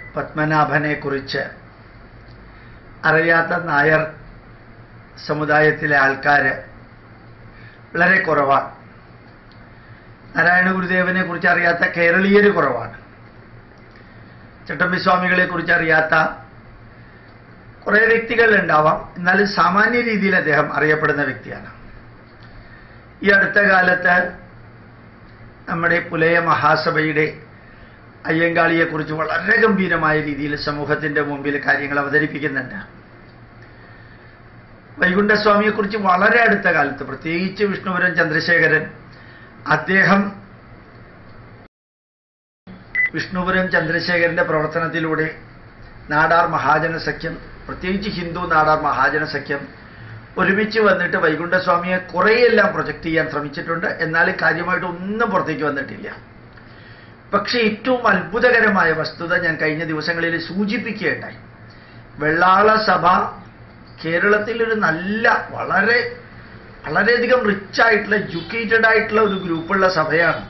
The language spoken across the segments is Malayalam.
പത്മനാഭനെ കുറിച്ച് അറിയാത്ത നായർ സമുദായത്തിലെ ആൾക്കാർ വളരെ കുറവാണ് നാരായണ ഗുരുദേവനെ കുറിച്ച് അറിയാത്ത കേരളീയർ കുറവാണ് ചട്ടമ്പിസ്വാമികളെ കുറിച്ച് അറിയാത്ത കുറേ വ്യക്തികൾ ഉണ്ടാവാം എന്നാലും സാമാന്യ രീതിയിൽ അദ്ദേഹം അറിയപ്പെടുന്ന വ്യക്തിയാണ് ഈ അടുത്ത കാലത്ത് നമ്മുടെ പുലയ മഹാസഭയുടെ അയ്യങ്കാളിയെക്കുറിച്ച് വളരെ ഗംഭീരമായ രീതിയിൽ സമൂഹത്തിന്റെ മുമ്പിൽ കാര്യങ്ങൾ അവതരിപ്പിക്കുന്നുണ്ട് വൈകുണ്ഠസ്വാമിയെക്കുറിച്ച് വളരെ അടുത്ത കാലത്ത് പ്രത്യേകിച്ച് വിഷ്ണുപുരം ചന്ദ്രശേഖരൻ അദ്ദേഹം വിഷ്ണുപുരം ചന്ദ്രശേഖരന്റെ പ്രവർത്തനത്തിലൂടെ നാടാർ മഹാജന സഖ്യം പ്രത്യേകിച്ച് ഹിന്ദു നാടാർ മഹാജന സഖ്യം ഒരുമിച്ച് വന്നിട്ട് വൈകുണ്ഠസ്വാമിയെ കുറേയെല്ലാം പ്രൊജക്റ്റ് ചെയ്യാൻ ശ്രമിച്ചിട്ടുണ്ട് എന്നാൽ കാര്യമായിട്ട് ഒന്നും പുറത്തേക്ക് വന്നിട്ടില്ല പക്ഷേ ഏറ്റവും അത്ഭുതകരമായ വസ്തുത ഞാൻ കഴിഞ്ഞ ദിവസങ്ങളിൽ സൂചിപ്പിക്കുകയുണ്ടായി വെള്ളാള സഭ കേരളത്തിൽ ഒരു നല്ല വളരെ വളരെയധികം റിച്ച് ആയിട്ടുള്ള എഡ്യൂക്കേറ്റഡ് ആയിട്ടുള്ള ഒരു ഗ്രൂപ്പുള്ള സഭയാണ്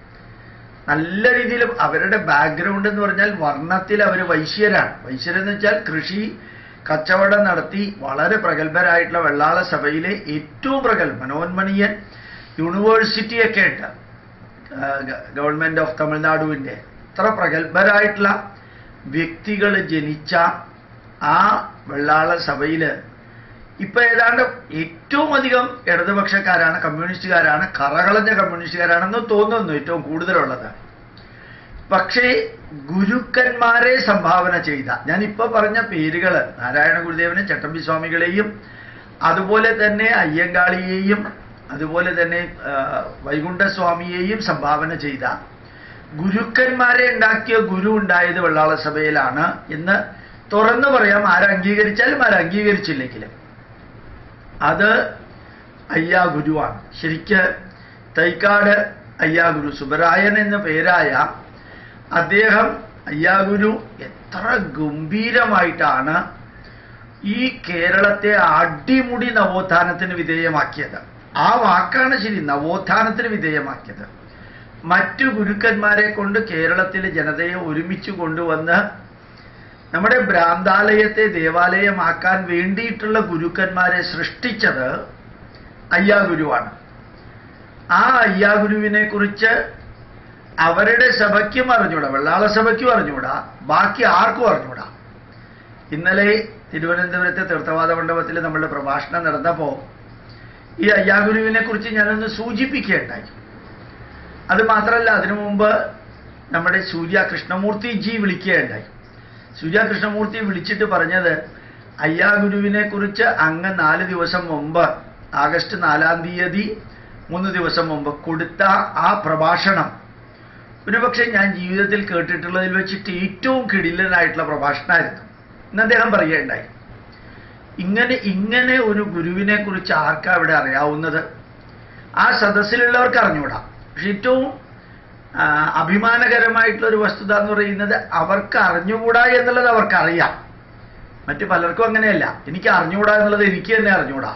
നല്ല രീതിയിൽ അവരുടെ ബാക്ക്ഗ്രൗണ്ട് എന്ന് പറഞ്ഞാൽ വർണ്ണത്തിൽ അവർ വൈശ്യരാണ് വൈശ്യരെന്ന് വെച്ചാൽ കൃഷി കച്ചവടം നടത്തി വളരെ പ്രഗത്ഭരായിട്ടുള്ള വെള്ളാള സഭയിലെ ഏറ്റവും പ്രഗത്ഭ മനോന്മണീയൻ യൂണിവേഴ്സിറ്റിയൊക്കെ ഉണ്ട് ഗവൺമെന്റ് ഓഫ് തമിഴ്നാടുവിൻ്റെ അത്ര പ്രഗത്ഭരായിട്ടുള്ള വ്യക്തികൾ ജനിച്ച ആ വെള്ളാള സഭയിൽ ഇപ്പൊ ഏതാണ്ട് ഏറ്റവും അധികം ഇടതുപക്ഷക്കാരാണ് കമ്മ്യൂണിസ്റ്റുകാരാണ് കറകളഞ്ഞ കമ്മ്യൂണിസ്റ്റുകാരാണെന്ന് തോന്നുന്നു ഏറ്റവും കൂടുതലുള്ളത് പക്ഷേ ഗുരുക്കന്മാരെ സംഭാവന ചെയ്ത ഞാൻ ഇപ്പൊ പറഞ്ഞ പേരുകൾ നാരായണ ഗുരുദേവനെ ചട്ടമ്പി സ്വാമികളെയും അതുപോലെ തന്നെ അയ്യങ്കാളിയെയും അതുപോലെ തന്നെ ആ, വൈകുണ്ഠസ്വാമിയെയും സംഭാവന ചെയ്ത ഗുരുക്കന്മാരെ ഉണ്ടാക്കിയ ഗുരു ഉണ്ടായത് വെള്ളാള സഭയിലാണ് എന്ന് തുറന്നു പറയാം ആര് അംഗീകരിച്ചാലും ആര് അംഗീകരിച്ചില്ലെങ്കിലും അത് അയ്യാ ഗുരുവാണ് ശരിക്ക് തൈക്കാട് അയ്യാ ഗുരു സുബരായൻ എന്ന പേരായ അദ്ദേഹം അയ്യാ ഗുരു എത്ര ഗംഭീരമായിട്ടാണ് ഈ കേരളത്തെ അടിമുടി നവോത്ഥാനത്തിന് വിധേയമാക്കിയത് ആ വാക്കാണ് ശരി നവോത്ഥാനത്തിന് വിധേയമാക്കിയത് മറ്റു ഗുരുക്കന്മാരെ കൊണ്ട് കേരളത്തിലെ ജനതയെ ഒരുമിച്ച് കൊണ്ടുവന്ന് നമ്മുടെ ഭ്രാന്താലയത്തെ ദേവാലയമാക്കാൻ വേണ്ടിയിട്ടുള്ള ഗുരുക്കന്മാരെ സൃഷ്ടിച്ചത് അയ്യാ ഗുരുവാണ് ആ അയ്യാ ഗുരുവിനെ കുറിച്ച് അവരുടെ സഭയ്ക്കും അറിഞ്ഞൂടാ വെള്ളാള സഭയ്ക്കും അറിഞ്ഞൂടാ ബാക്കി ആർക്കും അറിഞ്ഞൂടാ ഇന്നലെ തിരുവനന്തപുരത്തെ തീർത്ഥവാദ മണ്ഡപത്തിൽ നമ്മളുടെ പ്രഭാഷണം നടന്നപ്പോൾ ഈ അയ്യാ ഗുരുവിനെ കുറിച്ച് ഞാനൊന്ന് സൂചിപ്പിക്കുകയുണ്ടായി അത് മാത്രമല്ല അതിനു മുമ്പ് നമ്മുടെ സൂര്യ കൃഷ്ണമൂർത്തി ജി വിളിക്കുകയുണ്ടായി സൂര്യ കൃഷ്ണമൂർത്തി വിളിച്ചിട്ട് പറഞ്ഞത് അയ്യാ ഗുരുവിനെ കുറിച്ച് അങ്ങ് നാല് ദിവസം മുമ്പ് ആഗസ്റ്റ് നാലാം തീയതി മൂന്ന് ദിവസം മുമ്പ് കൊടുത്ത ആ പ്രഭാഷണം ഒരുപക്ഷെ ഞാൻ ജീവിതത്തിൽ കേട്ടിട്ടുള്ളതിൽ വെച്ചിട്ട് ഏറ്റവും കിടിലനായിട്ടുള്ള പ്രഭാഷണമായിരുന്നു എന്ന് അദ്ദേഹം പറയുകയുണ്ടായി ഇങ്ങനെ ഇങ്ങനെ ഒരു ഗുരുവിനെ കുറിച്ച് ആർക്കാ ഇവിടെ അറിയാവുന്നത് ആ സദസ്സിലുള്ളവർക്ക് അറിഞ്ഞുകൂടാ പക്ഷെ ഏറ്റവും ആ, അഭിമാനകരമായിട്ടുള്ള ഒരു വസ്തുത എന്ന് പറയുന്നത് അവർക്ക് അറിഞ്ഞുകൂടാ എന്നുള്ളത് അവർക്ക് അറിയാം മറ്റു പലർക്കും അങ്ങനെയല്ല എനിക്ക് അറിഞ്ഞുകൂടാ എന്നുള്ളത് എനിക്ക് തന്നെ അറിഞ്ഞുകൂടാ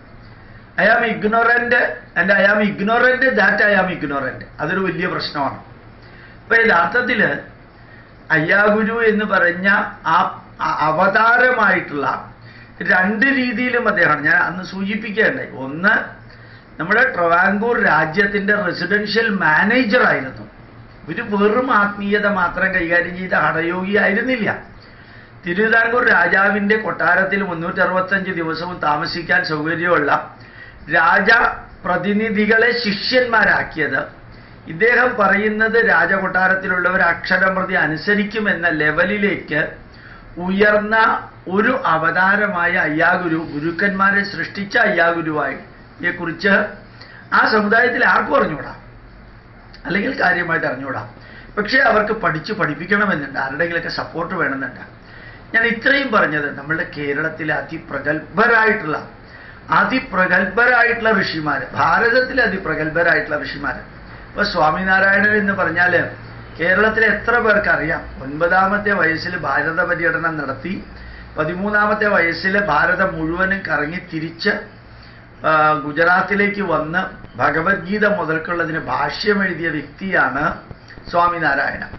I am ignorant and I am ignorant that I am ignorant അതൊരു വലിയ പ്രശ്നമാണ് അപ്പൊ യഥാർത്ഥത്തില് അയ്യാഗുരു എന്ന് പറഞ്ഞ ആ ആ അവതാരമായിട്ടുള്ള രണ്ട് രീതിയിലും അദ്ദേഹം ഞാൻ അന്ന് സൂചിപ്പിക്കുകയുണ്ടായി ഒന്ന് നമ്മുടെ ട്രവാങ്കൂർ രാജ്യത്തിന്റെ റെസിഡൻഷ്യൽ മാനേജർ ആയിരുന്നു ഒരു വെറും ആത്മീയത മാത്രം കൈകാര്യം ചെയ്ത ഹടയോഗി ആയിരുന്നില്ല തിരുവിതാംകൂർ രാജാവിന്റെ കൊട്ടാരത്തിൽ മുന്നൂറ്റി അറുപത്തഞ്ച് ദിവസവും താമസിക്കാൻ സൗകര്യമുള്ള രാജ പ്രതിനിധികളെ ശിഷ്യന്മാരാക്കിയത് ഇദ്ദേഹം പറയുന്നത് രാജകൊട്ടാരത്തിലുള്ളവർ അക്ഷരം പ്രതി അനുസരിക്കുമെന്ന ലെവലിലേക്ക് ഉയർന്ന ഒരു അവതാരമായ അയ്യാഗുരു ഗുരുക്കന്മാരെ സൃഷ്ടിച്ച അയ്യാഗുരുവായി കുറിച്ച് ആ സമുദായത്തിൽ ആർക്കും അറിഞ്ഞുകൂടാ അല്ലെങ്കിൽ കാര്യമായിട്ട് അറിഞ്ഞുകൂടാ പക്ഷേ അവർക്ക് പഠിച്ച് പഠിപ്പിക്കണമെന്നുണ്ട് ആരുടെങ്കിലൊക്കെ സപ്പോർട്ട് വേണമെന്നുണ്ട് ഞാൻ ഇത്രയും പറഞ്ഞത് നമ്മളുടെ കേരളത്തിലെ അതിപ്രഗത്ഭരായിട്ടുള്ള അതിപ്രഗത്ഭരായിട്ടുള്ള ഋഷിമാര് ഭാരതത്തിലെ അതിപ്രഗത്ഭരായിട്ടുള്ള ഋഷിമാര് ഇപ്പൊ സ്വാമിനാരായണൻ എന്ന് പറഞ്ഞാല് കേരളത്തിലെ എത്ര പേർക്ക് അറിയാം ഒൻപതാമത്തെ വയസ്സിൽ ഭാരത പര്യടനം നടത്തി പതിമൂന്നാമത്തെ വയസ്സിൽ ഭാരതം മുഴുവനും കറങ്ങി തിരിച്ച് ആ, ഗുജറാത്തിലേക്ക് വന്ന് ഭഗവത്ഗീത മുതൽക്കുള്ളതിന് ഭാഷ്യം എഴുതിയ വ്യക്തിയാണ് സ്വാമിനാരായണ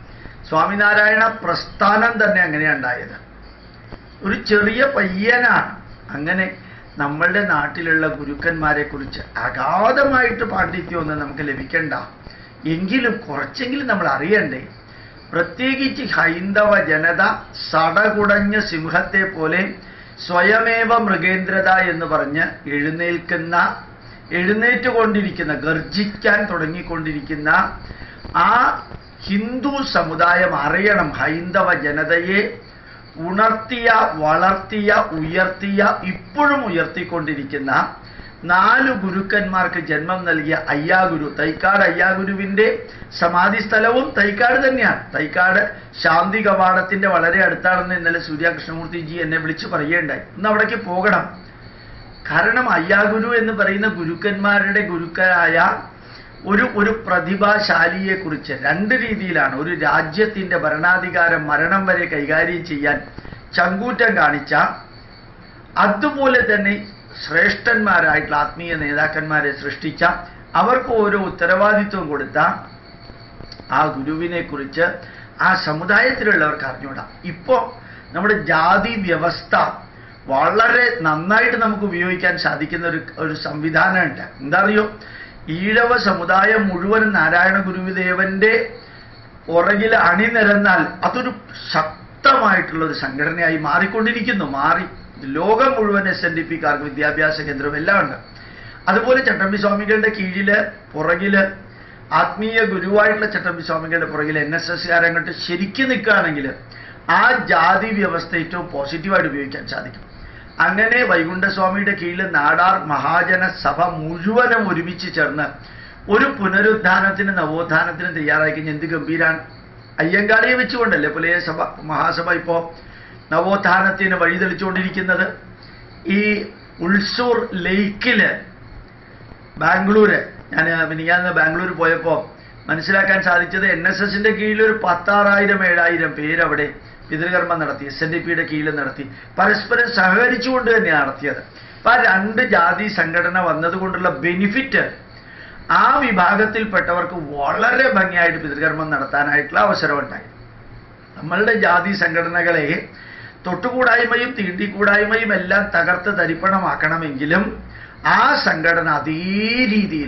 സ്വാമിനാരായണ പ്രസ്ഥാനം തന്നെ അങ്ങനെയാണ് ഉണ്ടായത് ഒരു ചെറിയ പയ്യനാണ് അങ്ങനെ നമ്മളുടെ നാട്ടിലുള്ള ഗുരുക്കന്മാരെ കുറിച്ച് അഗാധമായിട്ട് പാണ്ഡിത്യമൊന്നും നമുക്ക് ലഭിക്കണ്ട എങ്കിലും കുറച്ചെങ്കിലും നമ്മൾ അറിയണ്ടേ പ്രത്യേകിച്ച് ഹൈന്ദവ ജനത സടകുടഞ്ഞ സിംഹത്തെ പോലെ സ്വയമേവ മൃഗേന്ദ്രത എന്ന് പറഞ്ഞ് എഴുന്നേൽക്കുന്ന എഴുന്നേറ്റുകൊണ്ടിരിക്കുന്ന ഗർജിക്കാൻ തുടങ്ങിക്കൊണ്ടിരിക്കുന്ന ആ ഹിന്ദു സമുദായം അറിയണം ഹൈന്ദവ ജനതയെ ഉണർത്തിയ വളർത്തിയ ഉയർത്തിയ ഇപ്പോഴും ഉയർത്തിക്കൊണ്ടിരിക്കുന്ന നാല് ഗുരുക്കന്മാർക്ക് ജന്മം നൽകിയ അയ്യാഗുരു തൈക്കാട് അയ്യാഗുരുവിന്റെ സമാധി സ്ഥലവും തൈക്കാട് തന്നെയാണ് തൈക്കാട് ശാന്തി കവാടത്തിന്റെ വളരെ അടുത്താണെന്ന് ഇന്നലെ സൂര്യാകൃഷ്ണമൂർത്തി ജി എന്നെ വിളിച്ച് പറയുകയുണ്ടായി ഇന്ന് അവിടേക്ക് പോകണം കാരണം അയ്യാഗുരു എന്ന് പറയുന്ന ഗുരുക്കന്മാരുടെ ഗുരുക്കരായ ഒരു ഒരു പ്രതിഭാശാലിയെ കുറിച്ച് രണ്ട് രീതിയിലാണ് ഒരു രാജ്യത്തിന്റെ ഭരണാധികാരം മരണം വരെ കൈകാര്യം ചെയ്യാൻ ചങ്കൂറ്റം കാണിച്ച അതുപോലെ തന്നെ ശ്രേഷ്ഠന്മാരായിട്ടുള്ള ആത്മീയ നേതാക്കന്മാരെ സൃഷ്ടിച്ച അവർക്ക് ഓരോ ഉത്തരവാദിത്വം കൊടുത്ത ആ ഗുരുവിനെ കുറിച്ച് ആ സമുദായത്തിലുള്ളവർക്ക് അറിഞ്ഞൂടാ ഇപ്പോ നമ്മുടെ ജാതി വ്യവസ്ഥ വളരെ നന്നായിട്ട് നമുക്ക് ഉപയോഗിക്കാൻ സാധിക്കുന്ന ഒരു ഒരു സംവിധാനമുണ്ട് എന്താ അറിയോ ഈഴവ സമുദായം മുഴുവൻ നാരായണ ഗുരുദേവന്റെ പുറകിൽ അണിനിരന്നാൽ അതൊരു ശക്തമായിട്ടുള്ള ഒരു സംഘടനയായി മാറിക്കൊണ്ടിരിക്കുന്നു മാറി ലോകം മുഴുവൻ എസ് എൻ ഡി പിക്കാർക്ക് വിദ്യാഭ്യാസ കേന്ദ്രം എല്ലാം ഉണ്ട് അതുപോലെ ചട്ടമ്പി സ്വാമികളുടെ കീഴില് പുറകില് ആത്മീയ ഗുരുവായിട്ടുള്ള ചട്ടമ്പി സ്വാമികളുടെ പുറകിൽ എൻ എസ് എസ് കാരങ്ങോട്ട് ശരിക്കും നിൽക്കുകയാണെങ്കിൽ ആ ജാതി വ്യവസ്ഥ ഏറ്റവും പോസിറ്റീവായിട്ട് ഉപയോഗിക്കാൻ സാധിക്കും അങ്ങനെ വൈകുണ്ഠസ്വാമിയുടെ കീഴിൽ നാടാർ മഹാജന സഭ മുഴുവനും ഒരുമിച്ച് ചേർന്ന് ഒരു പുനരുദ്ധാനത്തിന് നവോത്ഥാനത്തിന് തയ്യാറായി കഴിഞ്ഞാൽ എന്ത് ഗംഭീരാണ് അയ്യങ്കാളിയെ വെച്ചുകൊണ്ടല്ലേ പുലയ സഭ മഹാസഭ ഇപ്പോ നവോത്ഥാനത്തിന് വഴിതെളിച്ചുകൊണ്ടിരിക്കുന്നത് ഈ ഉൾസൂർ ലേക്കില് ബാംഗ്ലൂര് ഞാൻ മിനിഞ്ഞാന്ന് ബാംഗ്ലൂർ പോയപ്പോൾ മനസ്സിലാക്കാൻ സാധിച്ചത് എൻ എസ് എസിന്റെ കീഴിൽ ഒരു പത്താറായിരം ഏഴായിരം പേര് അവിടെ പിതൃകർമ്മം നടത്തി എസ് എൻ ഡി പിയുടെ കീഴിൽ നടത്തി പരസ്പരം സഹകരിച്ചുകൊണ്ട് തന്നെയാണ് നടത്തിയത് അപ്പൊ ആ രണ്ട് ജാതി സംഘടന വന്നതുകൊണ്ടുള്ള ബെനിഫിറ്റ് ആ വിഭാഗത്തിൽപ്പെട്ടവർക്ക് വളരെ ഭംഗിയായിട്ട് പിതൃകർമ്മം നടത്താനായിട്ടുള്ള അവസരമുണ്ടായി നമ്മളുടെ ജാതി സംഘടനകളെ തൊട്ടുകൂടായ്മയും തീണ്ടിക്കൂടായ്മയും എല്ലാം തകർത്ത് തരിപ്പണമാക്കണമെങ്കിലും ആ സംഘടന അതേ രീതിയിൽ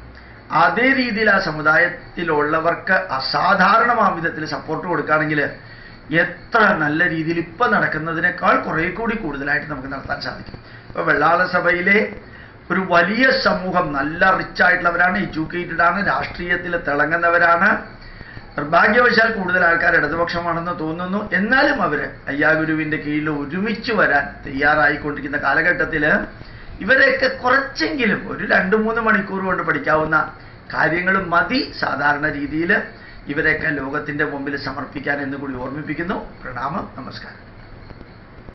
അതേ രീതിയിൽ ആ സമുദായത്തിലുള്ളവർക്ക് അസാധാരണമാം വിധത്തിൽ സപ്പോർട്ട് കൊടുക്കുകയാണെങ്കിൽ എത്ര നല്ല രീതിയിൽ ഇപ്പം നടക്കുന്നതിനേക്കാൾ കുറേ കൂടി കൂടുതലായിട്ട് നമുക്ക് നടത്താൻ സാധിക്കും ഇപ്പൊ വെള്ളാള സഭയിലെ ഒരു വലിയ സമൂഹം നല്ല റിച്ച് ആയിട്ടുള്ളവരാണ് എഡ്യൂക്കേറ്റഡ് ആണ് രാഷ്ട്രീയത്തിൽ തിളങ്ങുന്നവരാണ് നിർഭാഗ്യവശാൽ കൂടുതൽ ആൾക്കാർ ഇടതുപക്ഷമാണെന്ന് തോന്നുന്നു എന്നാലും അവര് അയ്യാഗുരുവിന്റെ കീഴിൽ ഒരുമിച്ച് വരാൻ തയ്യാറായിക്കൊണ്ടിരിക്കുന്ന കാലഘട്ടത്തിൽ ഇവരെയൊക്കെ കുറച്ചെങ്കിലും ഒരു രണ്ട് മൂന്ന് മണിക്കൂർ കൊണ്ട് പഠിക്കാവുന്ന കാര്യങ്ങൾ മതി സാധാരണ രീതിയിൽ ഇവരെയൊക്കെ ലോകത്തിന്റെ മുമ്പിൽ സമർപ്പിക്കാൻ എന്ന് കൂടി ഓർമ്മിപ്പിക്കുന്നു പ്രണാമം നമസ്കാരം